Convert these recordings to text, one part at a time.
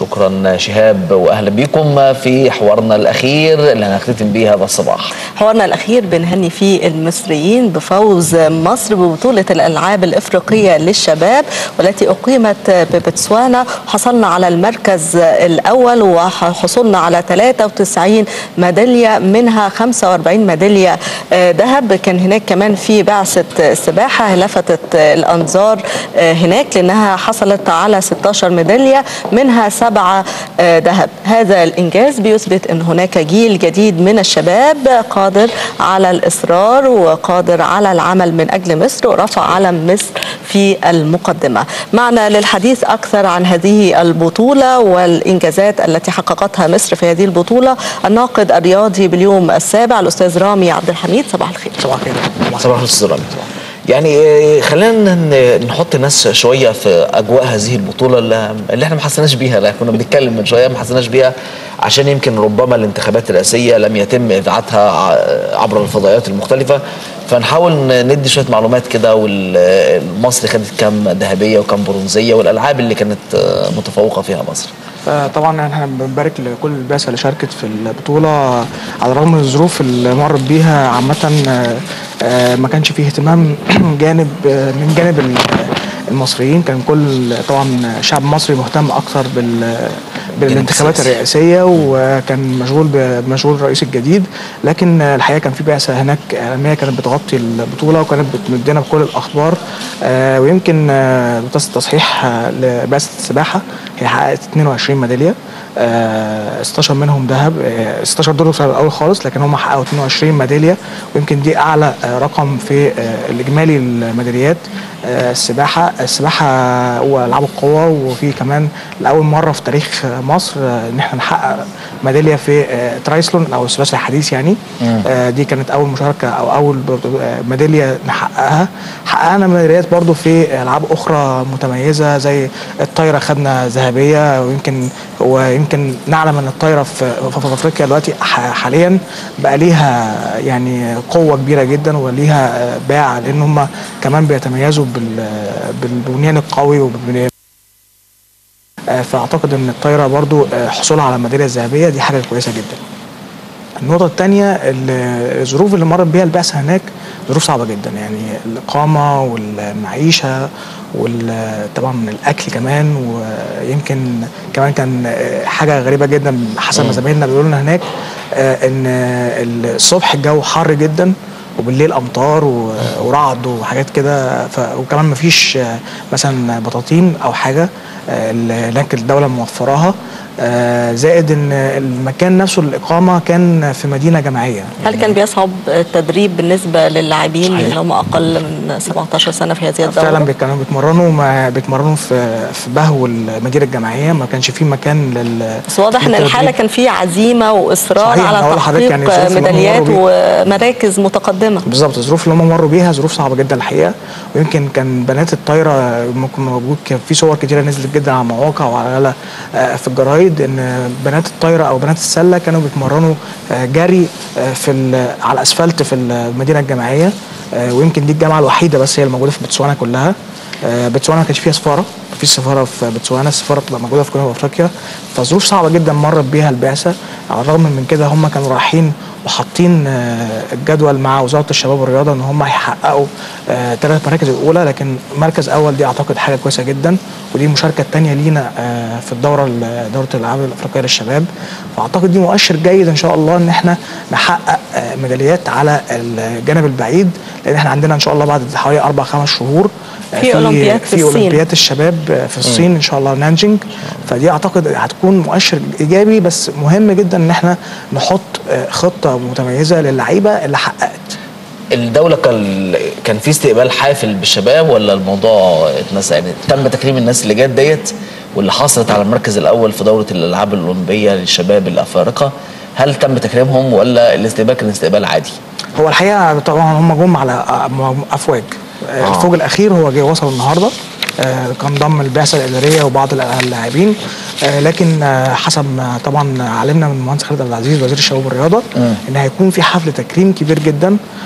شكرا شهاب واهلا بكم في حوارنا الاخير اللي هنختتم بيه هذا الصباح حوارنا الاخير بنهني فيه المصريين بفوز مصر ببطوله الالعاب الافريقيه للشباب والتي اقيمت ببتسوانا حصلنا على المركز الاول وحصلنا على 93 ميداليه منها 45 ميداليه ذهب كان هناك كمان في بعثه سباحه لفتت الانظار هناك لانها حصلت على 16 ميداليه منها سبعه ذهب هذا الانجاز بيثبت ان هناك جيل جديد من الشباب قادر على الاصرار وقادر على العمل من اجل مصر ورفع علم مصر في المقدمه معنا للحديث اكثر عن هذه البطوله والانجازات التي حققتها مصر في هذه البطوله الناقد الرياضي باليوم السابع الاستاذ رامي عبد الحميد صباح الخير صباح الخير صباح الخير رامي يعني خلينا نحط الناس شويه في اجواء هذه البطوله اللي احنا ما حسناش بيها لا كنا بنتكلم من شويه ما حسناش بيها عشان يمكن ربما الانتخابات الرئاسيه لم يتم اذاعتها عبر الفضائيات المختلفه فنحاول ندي شويه معلومات كده ومصر خدت كام ذهبيه وكام برونزيه والالعاب اللي كانت متفوقه فيها مصر طبعا احنا بنبارك لكل البعثه اللي شاركت في البطوله على الرغم من الظروف اللي مرت بيها عامه ما كانش فيه اهتمام جانب من جانب المصريين كان كل طبعا شعب مصري مهتم اكثر بال بالانتخابات الرئاسيه وكان مشغول بمشغول الرئيس الجديد لكن الحقيقه كان في بعثه هناك اعلاميه كانت بتغطي البطوله وكانت بتمدنا بكل الاخبار ويمكن بتصل تصحيح لبعثه السباحه هي حققت 22 ميداليه 16 منهم ذهب 16 دول في الاول خالص لكن هم حققوا 22 ميداليه ويمكن دي اعلى رقم في الاجمالي الميداليات السباحه السباحه والعاب القوه وفي كمان لاول مره في تاريخ مصر ان احنا نحقق ميداليه في ترايسلون او الثلاثي الحديث يعني دي كانت اول مشاركه او اول ميداليه نحققها حققنا ميداليات برضو في العاب اخرى متميزه زي الطايره خدنا ذهبيه ويمكن ويمكن نعلم ان الطايره في, في افريقيا دلوقتي حاليا بقى ليها يعني قوه كبيره جدا وليها باع لان هم كمان بيتميزوا بالبنيان القوي وبالبنيان فاعتقد ان الطايره برضو حصولها على الميداليه الذهبيه دي حاجه كويسه جدا النقطة الثانية الظروف اللي مرت بيها البعثة هناك ظروف صعبة جدا يعني الإقامة والمعيشة وطبعا الأكل كمان ويمكن كمان كان حاجة غريبة جدا حسب ما زمايلنا بيقولوا لنا هناك إن الصبح الجو حر جدا وبالليل امطار ورعد وحاجات كده وكمان مفيش مثلا بطاطين او حاجه هناك الدوله موفراها زائد ان المكان نفسه الاقامه كان في مدينه جامعيه هل كان بيصعب التدريب بالنسبه للاعبين اللي هم اقل من 17 سنه في هذه الدوره؟ فعلا كانوا بيتمرنوا ما بيتمرنوا في في بهو المدينه الجامعيه ما كانش في مكان لل بس واضح ان الحاله كان في عزيمه واصرار على تحقيق يعني ميداليات ومراكز متقدمه بالظبط الظروف اللي هم مروا بيها ظروف صعبه جدا الحقيقه ويمكن كان بنات الطايره ممكن موجود كان في صور كتيره نزلت جدا على المواقع وعلى في الجرايد ان بنات الطايره او بنات السله كانوا بيتمرنوا جري في على الاسفلت في المدينه الجامعيه ويمكن دي الجامعه الوحيده بس هي الموجوده في بتسوانا كلها بتسوانا ما كانش فيها سفاره مفيش سفاره في بتسوانا السفاره بتبقى موجوده في جنوب افريقيا فظروف صعبه جدا مرت بيها البعثه على الرغم من كده هم كانوا رايحين وحاطين الجدول مع وزاره الشباب والرياضه ان هم هيحققوا ثلاث مراكز الاولى لكن مركز اول دي اعتقد حاجه كويسه جدا ودي المشاركه الثانيه لينا في الدوره دوره الالعاب الافريقيه للشباب فاعتقد دي مؤشر جيد ان شاء الله ان احنا نحقق ميداليات على الجانب البعيد لان احنا عندنا ان شاء الله بعد حوالي اربع خمس شهور في اولمبياد في, في اولمبياد الشباب في الصين م. ان شاء الله نانجينج فدي اعتقد هتكون مؤشر ايجابي بس مهم جدا ان احنا نحط خطه متميزه للعيبه اللي حققت الدولة كان كان في استقبال حافل بالشباب ولا الموضوع اتنسى يعني تم تكريم الناس اللي جت ديت واللي حصلت على المركز الأول في دورة الألعاب الأولمبية للشباب الأفارقة هل تم تكريمهم ولا الاستقبال كان استقبال عادي؟ هو الحقيقة طبعا هم جم على أفواج آه. الفوج الأخير هو جه وصل النهارده آه كان ضم البعثه الاداريه وبعض اللاعبين آه لكن آه حسب ما طبعا علمنا من المهندس خالد عبد العزيز وزير الشباب والرياضه ان هيكون في حفل تكريم كبير جدا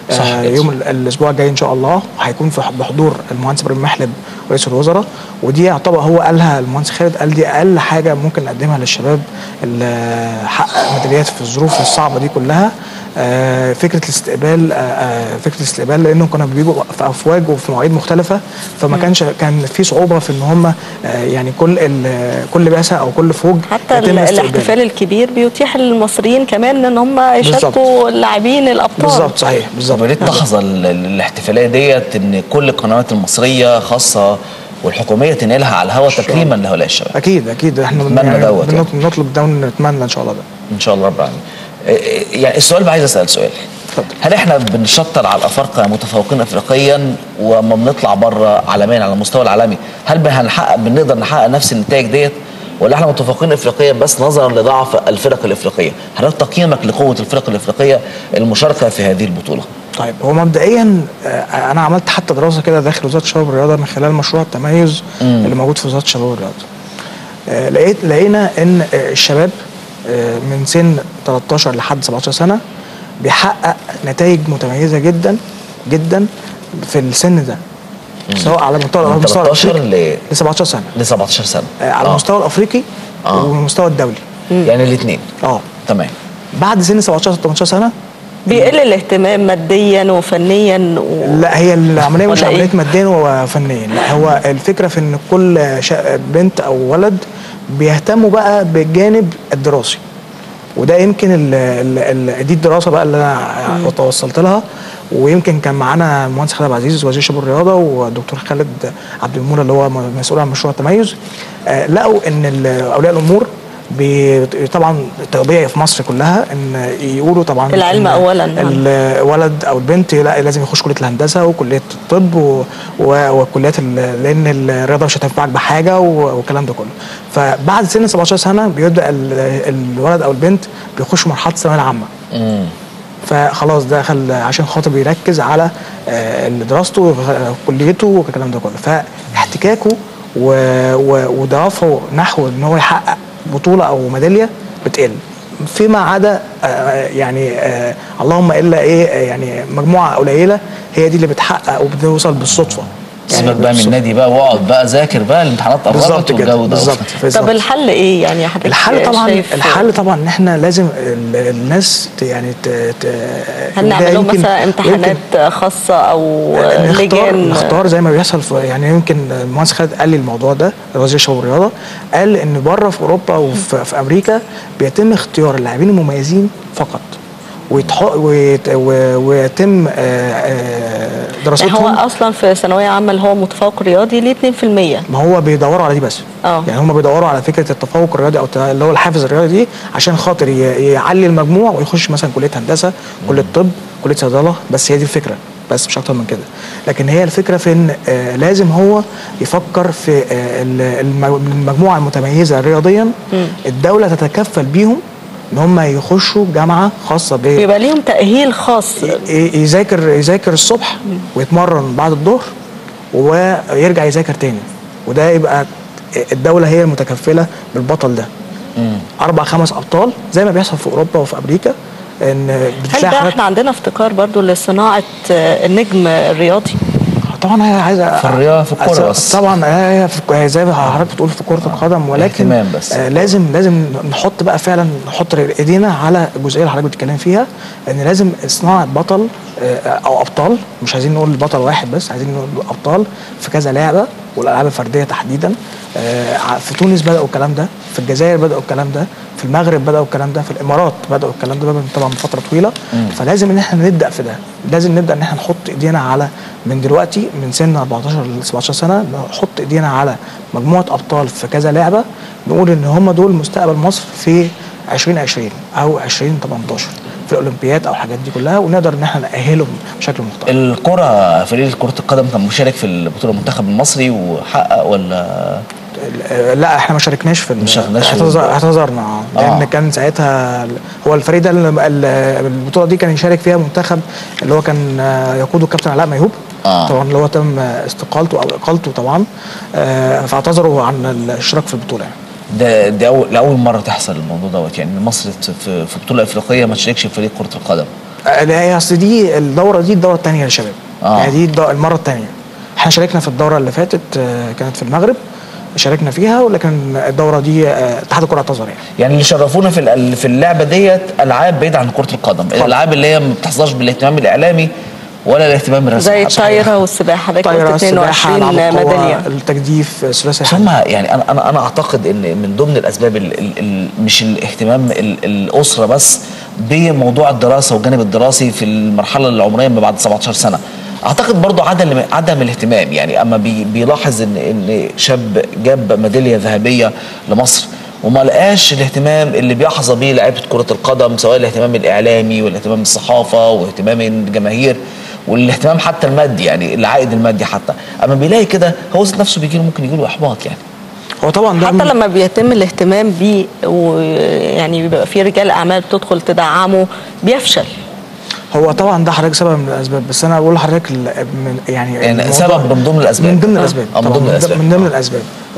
صح آه كده. يوم ال- الاسبوع الجاي ان شاء الله هيكون في بحضور المهندس ابراهيم محلب رئيس الوزراء ودي يعتبر هو قالها المهندس خالد قال دي اقل حاجه ممكن نقدمها للشباب اللي حقق ميداليات في الظروف الصعبه دي كلها آه، فكره الاستقبال آه، آه، فكره الاستقبال لانهم كانوا بيجوا في افواج وفي مواعيد مختلفه فما كانش كان في صعوبه في ان هم آه، يعني كل ال- كل بعثه او كل فوج حتى يتم ال- استقباله. الاحتفال الكبير بيتيح للمصريين كمان ان هم يشاركوا اللاعبين الابطال بالظبط صحيح بالظبط طب يا ريت تحظى ال- ال- الاحتفاليه ديت ان كل القنوات المصريه خاصه والحكوميه تنقلها على الهواء تكريما لهؤلاء الشباب اكيد اكيد احنا نتمنى يعني دوت يعني. بنط- بنطلب ده ونتمنى ان شاء الله ده ان شاء الله رب العالمين إيه- إيه- يعني السؤال بقى عايز اسال سؤال اتفضل. هل احنا بنشطر على الافارقه متفوقين افريقيا وما بنطلع بره عالميا على المستوى العالمي هل بن- هنحقق بنقدر نحقق نفس النتائج ديت ولا احنا متفوقين افريقيا بس نظرا لضعف الفرق الافريقيه هل تقييمك لقوه الفرق الافريقيه المشاركه في هذه البطوله طيب هو مبدئيا آه، انا عملت حتى دراسه كده داخل وزاره الشباب والرياضه من خلال مشروع التميز اللي موجود في وزاره الشباب والرياضه آه، لقيت لقينا ان آه، الشباب آه، من سن 13 لحد 17 سنه بيحقق نتائج متميزه جدا جدا في السن ده سواء على مستوى من المستوى 13 الافريقي ل ل 17 سنه ل 17 سنه آه، على المستوى الافريقي آه. والمستوى الدولي يعني الاثنين اه تمام بعد سن 17 18 سنه بيقل الاهتمام ماديا وفنيا و... لا هي العمليه مش ولا إيه؟ عمليه ماديا وفنيا لا هو الفكره في ان كل شا- بنت او ولد بيهتموا بقى بالجانب الدراسي وده يمكن ال ال ال دي الدراسه بقى اللي انا توصلت لها ويمكن كان معانا المهندس خالد عبد العزيز وزير الشباب والرياضه والدكتور خالد عبد المولى اللي هو مسؤول عن مشروع التميز آه، لقوا ان ال- اولياء الامور بي- طبعا طبيعي في مصر كلها ان يقولوا طبعا العلم إن أولاً. الولد او البنت لا لازم يخش كليه الهندسه وكليه الطب و... و... وكليات ال... لان الرياضه مش هتنفعك بحاجه و... والكلام ده كله فبعد سن 17 سنه بيبدا ال... الولد او البنت بيخش مرحله الثانويه العامه امم فخلاص دخل عشان خاطر بيركز على آه، دراسته وكليته والكلام ده كله فاحتكاكه و... و... ودراسه نحو ان هو يحقق بطوله او ميداليه بتقل فيما عدا آه، يعني آه، اللهم الا ايه آه، يعني مجموعه قليله هي دي اللي بتحقق وبتوصل بالصدفه سيبك بقى من بالصدفة. النادي بقى واقعد بقى ذاكر بقى الامتحانات قربت بالظبط كده والجو ده بالظبط طب بالظبط. الحل ايه يعني حضرتك الحل طبعا شايف- الحل طبعا ان احنا لازم ال- الناس ت- يعني ت... ت... هل وده نعمل لهم يمكن- مثلا امتحانات خاصه او نختار لجان نختار زي ما بيحصل في يعني يمكن المهندس خالد قال لي الموضوع ده وزير الشباب والرياضه قال ان بره في اوروبا وفي في امريكا بيتم اختيار اللاعبين المميزين فقط ويتح... ويت... و- ويتم آه، آه، يعني دراستهم هو اصلا في ثانويه عامه اللي هو متفوق رياضي ليه 2% ما هو بيدوروا على دي بس اه. يعني هم بيدوروا على فكره التفوق الرياضي او الت- اللي هو الحافز الرياضي دي عشان خاطر ي- يعلي المجموع ويخش مثلا كليه هندسه كليه طب كليه صيدله بس هي دي الفكره بس مش اكتر من كده لكن هي الفكره في ان آه لازم هو يفكر في آه ال- الم- المجموعه المتميزه رياضيا الدوله تتكفل بيهم ان هم يخشوا جامعه خاصه ب بيبقى ليهم تاهيل خاص ي- يذاكر يذاكر الصبح ويتمرن بعد الظهر ويرجع يذاكر تاني وده يبقى الدوله هي المتكفله بالبطل ده اربع خمس ابطال زي ما بيحصل في اوروبا وفي امريكا ان هل بتلاقي ده حاجات احنا عندنا افتقار برضو لصناعه آه، النجم الرياضي طبعا هي عايزه في الرياضة- في الكورة بس. طبعا هي في- هي زي ما حضرتك بتقول في كره القدم ولكن اهتمام بس. آه لازم لازم نحط بقى فعلا نحط ايدينا على الجزئيه اللي حضرتك بتتكلم فيها ان لازم صناعه بطل آه او ابطال مش عايزين نقول بطل واحد بس عايزين نقول ابطال في كذا لعبه والالعاب الفرديه تحديدا آه ع- في تونس بداوا الكلام ده في الجزائر بداوا الكلام ده في المغرب بداوا الكلام ده في الامارات بداوا الكلام ده من- طبعا من فتره طويله فلازم ان احنا نبدا في ده لازم نبدا ان احنا نحط ايدينا على من دلوقتي من سن 14 ل 17 سنه نحط ايدينا على مجموعه ابطال في كذا لعبه نقول ان هم دول مستقبل مصر في 2020 او 2018 في الاولمبياد او الحاجات دي كلها ونقدر ان احنا ناهلهم بشكل محترم الكرة فريق كرة القدم كان مشارك في البطولة المنتخب المصري وحقق ولا آه، لا احنا ما شاركناش في ال- ما شاركناش في اعتذر- ال- اعتذرنا آه. لان آه. كان ساعتها ال- هو الفريق ده ال- ال- البطوله دي كان يشارك فيها منتخب اللي هو كان آه، يقوده الكابتن علاء ميهوب آه. طبعا اللي هو تم استقالته او اقالته طبعا آه، فاعتذروا عن الاشتراك في البطوله يعني ده دي أول لأول مرة تحصل الموضوع دوت يعني إن مصر في في بطولة أفريقية ما تشاركش في فريق كرة القدم آه، لا هي اصل دي الدوره دي الدوره الثانيه للشباب آه. يعني دي الد- المره الثانيه احنا شاركنا في الدوره اللي فاتت آه، كانت في المغرب شاركنا فيها ولكن الدوره دي آه، اتحاد الكره اعتذر يعني يعني اللي شرفونا في ال- في اللعبه ديت العاب بعيد عن كره القدم الالعاب اللي هي ما بتحظاش بالاهتمام الاعلامي ولا الاهتمام الرسمي زي حتى. الطايره والسباحه حضرتك قلت طايره السباحه 22 العاب القوى ميداليه التجديف ثلاثي ثم يعني انا انا انا اعتقد ان من ضمن الاسباب ال ال ال مش الاهتمام ال الاسره بس بموضوع الدراسه والجانب الدراسي في المرحله العمريه ما بعد 17 سنه اعتقد برضو عدم عدم الاهتمام يعني اما بي بيلاحظ ان ان شاب جاب ميداليه ذهبيه لمصر وما لقاش الاهتمام اللي بيحظى بيه لعيبه كره القدم سواء الاهتمام الاعلامي والاهتمام الصحافه واهتمام الجماهير والاهتمام حتى المادي يعني العائد المادي حتى اما بيلاقي كده هو ذات نفسه بيجي له ممكن يجي له احباط يعني هو طبعا ده حتى من- لما بيتم الاهتمام بيه ويعني بيبقى في رجال اعمال بتدخل تدعمه بيفشل هو طبعا ده حضرتك سبب من الاسباب بس انا بقول لحضرتك ال- من يعني يعني الموضوع- سبب من ضمن الأسباب. من ضمن آه. الاسباب آه، من طبعاً، ضمن الأسباب. من ضمن الاسباب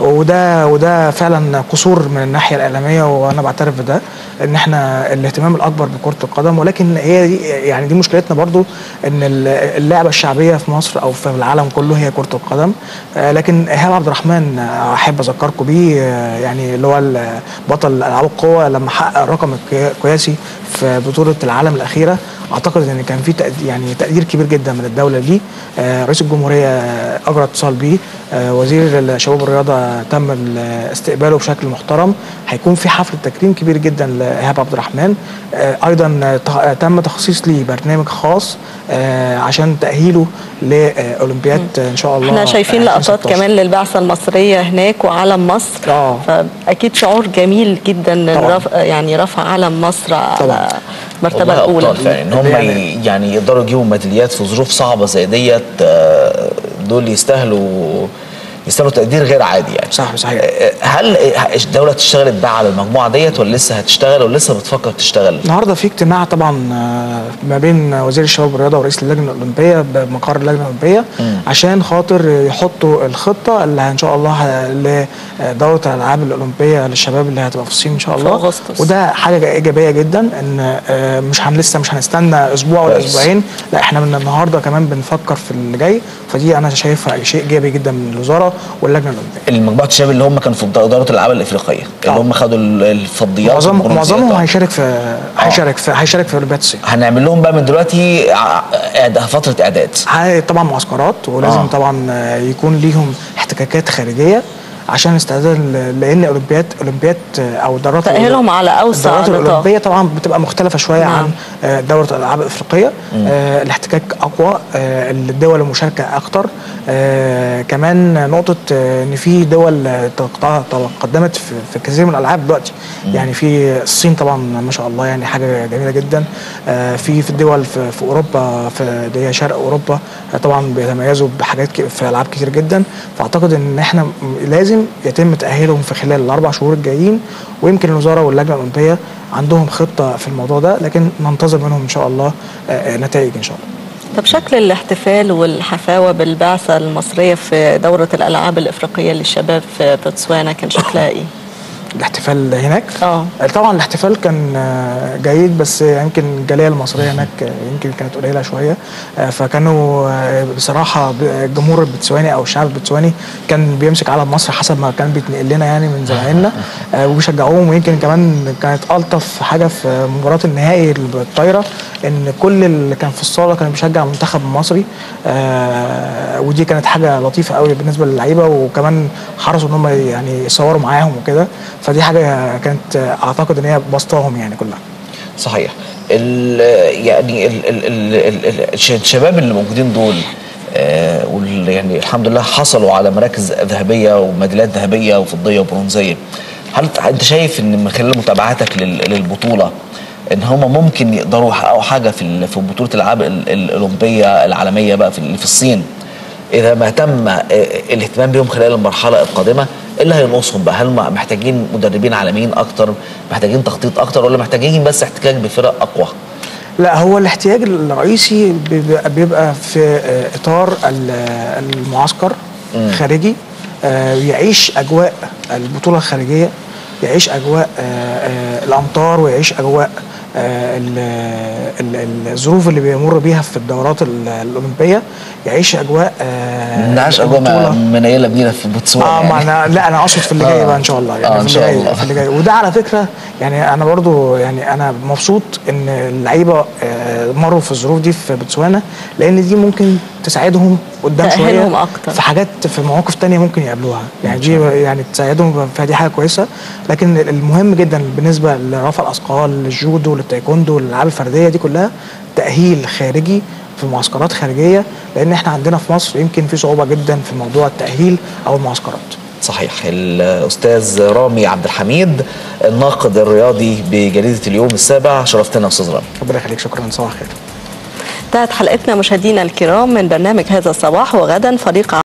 وده وده فعلا قصور من الناحيه الاعلاميه وانا بعترف بده ان احنا الاهتمام الاكبر بكره القدم ولكن هي دي يعني دي مشكلتنا برضو ان ال- اللعبه الشعبيه في مصر او في العالم كله هي كره القدم آه، لكن ايهاب عبد الرحمن آه، احب اذكركم بيه آه، يعني اللي هو ال- بطل العاب القوه لما حقق الرقم القيا- القياسي في بطوله العالم الاخيره اعتقد ان كان في تقد- يعني تقدير كبير جدا من الدوله ليه آه، رئيس الجمهوريه آه، اجرى اتصال بيه آه، وزير الشباب والرياضه تم ال- استقباله بشكل محترم هيكون في حفل تكريم كبير جدا لايهاب عبد الرحمن آه، ايضا آه، ت- آه، تم تخصيص ليه برنامج خاص آه، عشان تاهيله لاولمبياد آه، ان شاء الله احنا شايفين آه، لقطات 2016. كمان للبعثه المصريه هناك وعلم مصر آه. فاكيد شعور جميل جدا طبعاً. رف... يعني رفع علم مصر على طبعاً. المرتبه والله الاولى أبطال فعلا ان هم يعني- ي- يعني يقدروا يجيبوا ميداليات في ظروف صعبه زي ديت آه، دول يستاهلوا يستاهلوا تقدير غير عادي يعني صح، صحيح. آه، هل الدوله اشتغلت بقى على المجموعه ديت ولا لسه هتشتغل ولا لسه بتفكر تشتغل؟ النهارده في اجتماع طبعا آه، ما بين وزير الشباب والرياضه ورئيس اللجنه الاولمبيه بمقر اللجنه الاولمبيه عشان خاطر يحطوا الخطه اللي ان شاء الله ه- لدوره الالعاب الاولمبيه للشباب اللي هتبقى في الصين ان شاء في الله أغسطس. وده حاجه ايجابيه جدا ان آه، مش هن لسه مش هنستنى اسبوع ولا كويس. اسبوعين لا احنا من النهارده كمان بنفكر في اللي جاي فدي انا شايفها شيء ايجابي جدا من الوزاره واللجنه الاولمبيه المجموعه الشباب اللي هم كانوا في اداره الالعاب الافريقيه اللي آه. هم خدوا ال- الفضيات معظم والبرونزيات. معظمهم هيشارك في هيشارك في هيشارك في اولمبياد الصين هنعمل لهم بقى من دلوقتي ع- إعد- فتره اعداد هاي طبعا معسكرات ولازم آه. آه. طبعا آه، يكون ليهم احتكاكات خارجيه عشان استعداد ل- لان اولمبياد اولمبياد آه، او دورات تأهيلهم على أوسع الدورات نطاق. الاولمبيه طبعا بتبقى مختلفه شويه نعم. عن آه، دوره الالعاب الافريقيه آه الاحتكاك اقوى آه الدول المشاركه اكتر آه كمان نقطه آه ان في دول آه، تقط- تقدمت في, في كثير من الالعاب دلوقتي يعني في الصين طبعا ما شاء الله يعني حاجه جميله جدا آه في في الدول في, في اوروبا في اللي هي شرق اوروبا آه، طبعا بيتميزوا بحاجات ك- في العاب كتير جدا فاعتقد ان احنا م- لازم يتم تاهيلهم في خلال الاربع شهور الجايين ويمكن الوزاره واللجنه الاولمبيه عندهم خطه في الموضوع ده لكن ننتظر منهم ان شاء الله آه، آه، نتائج ان شاء الله طب شكل الاحتفال والحفاوة بالبعثة المصرية في دورة الألعاب الإفريقية للشباب في بوتسوانا كان شكلها إيه؟ الاحتفال هناك اه طبعا الاحتفال كان آه، جيد بس يمكن الجاليه المصريه هناك آه، يمكن كانت قليله شويه آه، فكانوا آه، بصراحه ب- الجمهور البتسواني او الشعب البتسواني كان بيمسك علم مصر حسب ما كان بيتنقل لنا يعني من زمايلنا آه، وبيشجعوهم ويمكن كمان كانت الطف حاجه في مباراه النهائي الطايره ان كل اللي كان في الصاله كان بيشجع المنتخب المصري آه، ودي كانت حاجه لطيفه قوي بالنسبه للعيبه وكمان حرصوا ان هم يعني يصوروا معاهم وكده فدي حاجه كانت آه، اعتقد ان هي بسطاهم يعني كلها صحيح ال يعني ال ال ال ال ال الش- الشباب اللي موجودين دول آه وال- يعني الحمد لله حصلوا على مراكز ذهبيه وميداليات ذهبيه وفضيه وبرونزيه هل ت- انت شايف ان من خلال متابعتك لل- للبطوله ان هم ممكن يقدروا يحققوا حاجه في ال- في بطوله الالعاب ال- ال- الاولمبيه العالميه بقى في ال- في الصين اذا ما تم آه، الاهتمام بهم خلال المرحله القادمه ايه اللي هينقصهم بقى هل هم محتاجين مدربين عالميين اكتر محتاجين تخطيط اكتر ولا محتاجين بس احتكاك بفرق اقوى لا هو الاحتياج الرئيسي بيبقى- بيبقى في آه، اطار ال- المعسكر خارجي آه، يعيش اجواء البطوله الخارجيه يعيش اجواء آه، آه، الامطار ويعيش اجواء آه، ال- ال- الظروف اللي بيمر بيها في الدورات ال- الاولمبيه يعيش اجواء آه، نعيش اجواء البطولة. منيله بينا في بوتسوانا اه ما يعني. انا لا انا اقصد في اللي جاي آه. بقى ان شاء الله يعني آه، في إن اللي شاء جاي الله. في اللي جاي وده على فكره يعني انا برضو يعني انا مبسوط ان اللعيبه آه، مروا في الظروف دي في بوتسوانا لان دي ممكن تساعدهم قدام شويه تأهلهم أكتر. في حاجات في مواقف تانية ممكن يقابلوها يعني دي يعني تساعدهم فدي حاجه كويسه لكن المهم جدا بالنسبه لرفع الاثقال للجودو للتايكوندو للالعاب الفرديه دي كلها تاهيل خارجي في معسكرات خارجيه لان احنا عندنا في مصر يمكن في صعوبه جدا في موضوع التاهيل او المعسكرات صحيح الاستاذ رامي عبد الحميد الناقد الرياضي بجريده اليوم السابع شرفتنا يا استاذ رامي ربنا يخليك شكرا صباح الخير انتهت حلقتنا مشاهدينا الكرام من برنامج هذا الصباح وغدا فريق